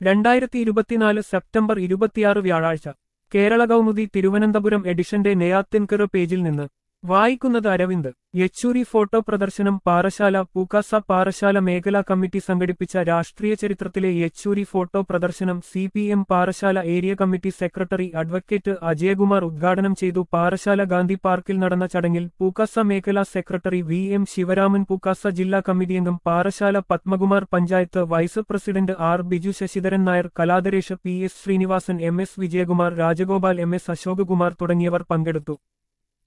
രണ്ടായിരത്തി ഇരുപത്തിനാല് സെപ്റ്റംബർ ഇരുപത്തിയാറ് വ്യാഴാഴ്ച കേരള കൗമുദി തിരുവനന്തപുരം എഡിഷന്റെ നെയ്യാത്തിൻകറ് പേജിൽ നിന്ന് വായിക്കുന്നത് അരവിന്ദ് യെച്ചൂരി ഫോട്ടോ പ്രദർശനം പാറശാല പൂക്കാസ പാറശാല മേഖലാ കമ്മിറ്റി സംഘടിപ്പിച്ച രാഷ്ട്രീയ ചരിത്രത്തിലെ യെച്ചൂരി ഫോട്ടോ പ്രദർശനം C P M Parassala area committee secretary advocate Ajayakumar ഉദ്ഘാടനം ചെയ്തു പാറശാല ഗാന്ധി പാർക്കിൽ നടന്ന ചടങ്ങിൽ പൂക്കാസ മേഖലാ secretary V M Sivaraman Pukasa ജില്ലാ കമ്മിറ്റി അംഗം Parassala Padmakumar panchayat vice president R Biju Sasidharan Nair Kaladharesh P S Srinivasan M S Vijayakumar Rajagopal M S Asokakumar തുടങ്ങിയവർ പങ്കെടുത്തു